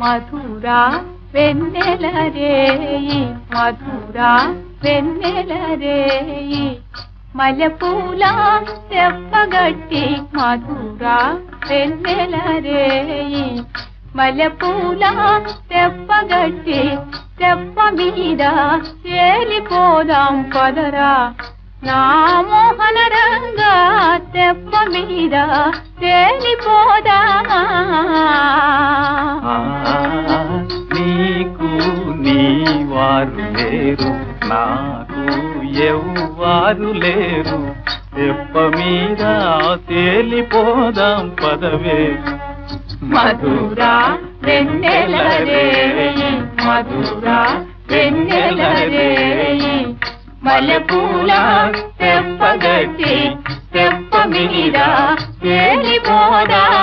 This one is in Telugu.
మధురా వెన్నెల రేయి మధురా వెన్నెల రేయి మల్లెపూల తెప్పగట్టి మధురా వెన్నెల రేయి మల్లెపూల తెప్పగట్టి తెప్ప మీద తేలిపోదాం పదరా నా మోహన రంగా తెప్ప మీద తేలిపోదా ఆ, నీకు నీ వారు లేరు నాకు ఎవ్వారు లేరు తెప్ప మీద తేలిపోదాం పదవే మధురా వెన్నెల రేయి మధురా వెన్నెల రేయి మల్లెపూల తెప్పగట్టి తెప్ప మీద తేలిపోదా